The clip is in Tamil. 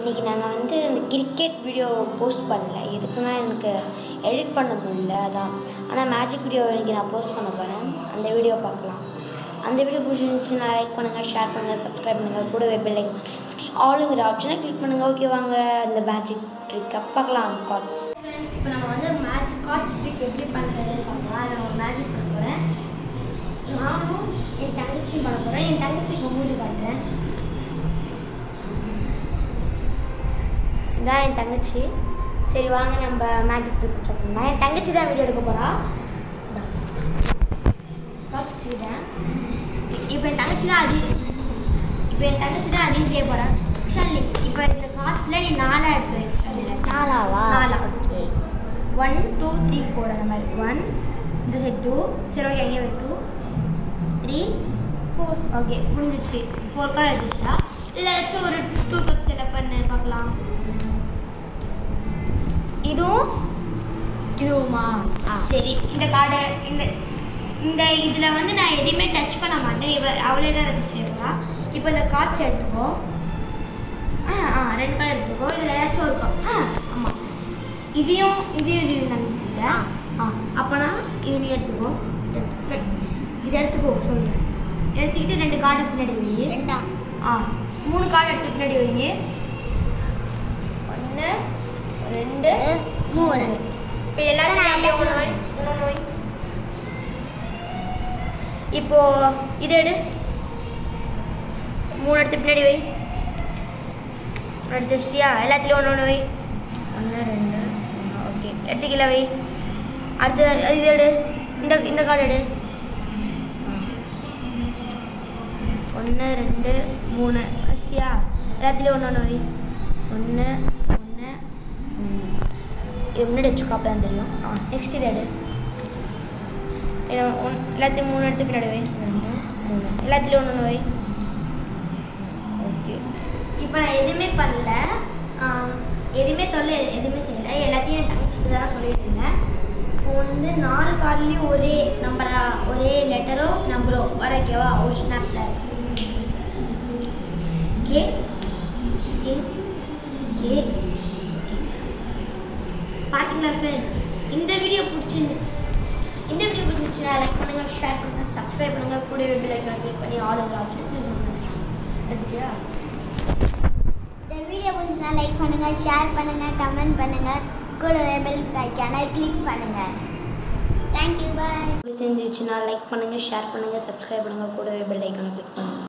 இன்றைக்கி நாங்கள் வந்து இந்த கிரிக்கெட் வீடியோ போஸ்ட் பண்ணல எதுக்குன்னா எனக்கு எடிட் பண்ண முடியல அதான் ஆனால் மேஜிக் வீடியோ இன்றைக்கி நான் போஸ்ட் பண்ண போகிறேன் அந்த வீடியோ பார்க்கலாம் அந்த வீடியோ பிடிச்சிருந்துச்சுன்னா லைக் பண்ணுங்கள் ஷேர் பண்ணுங்கள் சப்ஸ்கிரைப் பண்ணுங்கள் கூடவே பெல் லைக் ஆளுங்கிற ஆப்ஷனை கிளிக் பண்ணுங்கள் ஓகே வாங்க இந்த மேஜிக் ட்ரிக்கை பார்க்கலாம் கார்ட்ஸ் இப்போ நம்ம வந்து மேஜிக் கார்ட்ஸ் ட்ரிக் எப்படி பண்ணுறதுன்னு பார்க்கலாம் அதை நான் மேஜிக் பண்ண போகிறேன் நானும் என் தங்கச்சியும் பண்ண போகிறேன் என் தங்கச்சிக்கு மூஞ்சி காட்டுறேன் இதான் என் தங்கச்சி சரி வாங்க நம்ம மேஜிக் ட்ரிக் ஸ்டார்ட் பண்ணலாம் என் தங்கச்சி தான் வீடியோ எடுக்க போகிறா காட்சிட்டேன் இப்போ என் தங்கச்சி தான் அதி இப்போ என் தங்கச்சி தான் அதையும் செய்ய போகிறேன் ஷாலினி இப்போ இந்த காட்சியில் நீ நாலா எடுத்து வை அதில் நாலாவா நாலா. Okay one two three four அந்த மாதிரி ஒன் இந்த சைட் டூ சரி ஓகே அங்கே டூ த்ரீ ஃபோர் ஓகே முடிஞ்சிச்சு ஃபோர் கார்டு எடுத்துச்சா இதில் ஏதாச்சும் ஒரு டூ பக்ஸ் செலக்ட் பண்ணு பார்க்கலாம் இதுவும் இதுவுமா ஆ. சரி இந்த கார்டை இந்த இந்த இதில் வந்து நான் எதையுமே டச் பண்ண மாட்டேன் இவ அவளே தான் எடுத்து செய்வா இப்போ இந்த காட்சி எடுத்துக்கோ ஆ ஆ ரெண்டு கார்டு எடுத்துக்கோ இதில் ஏதாச்சும் ஒரு கா- ஆ ஆமாம் இதையும் இதையும் இதையும் நான் இல்லை ஆ அப்போனா இது நீ எடுத்துக்கோ இது எடுத்து- இதை எடுத்துக்கோ சொல்கிறேன் எடுத்துக்கிட்டு ரெண்டு கார்டு பின்னாடி வை ரெண்டா ஆ மூணு கார்டு எடுத்து பின்னாடி வைங்க ஒன்று ரெண்டு மூணு இப்போ எல்லாரும் நான் அப்படியே ஒன்று வை ஒன்று வை இப்போ இதை எடு மூணு எடுத்து பின்னாடி வை எடுத்து வச்சிட்டியா எல்லாத்துலேயும் ஒன்று ஒன்று வை ஒன்று ரெண்டு ஓகே எடுத்து கீழே வை அடுத்து இது எடு இந்த இந்த கார்டு எடு ஒன்று ரெண்டு மூணு வச்சிட்டியா எல்லாத்துலேயும் ஒன்று ஒன்று வை ஒன்று ஒன்று இது முன்னாடி வச்சுக்கோ அப்போ தான் தெரியும் ஆ நெக்ஸ்ட் இதை எடு ஏன்னா, ஒன்- எல்லாத்தையும் மூணு எடுத்து பின்னாடி வை ரெண்டு மூணு எல்லாத்துலேயும் ஒன்று ஒன்று வை ஓகே இப்போ நான் எதுவுமே பண்ணல ஆம், எதுவுமே தொல்லை எதுவுமே செய்யலை எல்லாத்தையும் என் தங்கச்சிட்டு தான் சொல்லிட்டு இருந்தேன் இப்போ வந்து நாலு கார்ட்லேயும் ஒரே நம்பரா ஒரே லெட்டரோ நம்பரோ வரைக்கவா ஒரு ஸ்னாப்பில் கே கே கே கே பார்த்தீங்களா ஃப்ரெண்ட்ஸ் இந்த வீடியோ பிடிச்சிருந்துச்சு இந்த வீடியோ பிடிச்சிருந்துச்சுன்னா லைக் பண்ணுங்கள் ஷேர் பண்ணுங்கள் சப்ஸ்கிரைப் பண்ணுங்கள் கூடவே பெல் ஐக்கான கிளிக் பண்ணி ஆல் ஓவர் ஆப்ஷன் கிளிக் பண்ணுங்கள் எடுத்துக்கியா இந்த வீடியோ பிடிச்சா லைக் பண்ணுங்க ஷேர் பண்ணுங்க கமெண்ட் பண்ணுங்க கூடவே பெல் ஐக்கான கிளிக் பண்ணுங்க தேங்க்யூ பாய் பிடிச்சிருந்துச்சுன்னா லைக் பண்ணுங்கள் ஷேர் பண்ணுங்கள் சப்ஸ்கிரைப் பண்ணுங்கள் கூடவே பெல் ஐக்கான கிளிக் பண்ணுங்கள்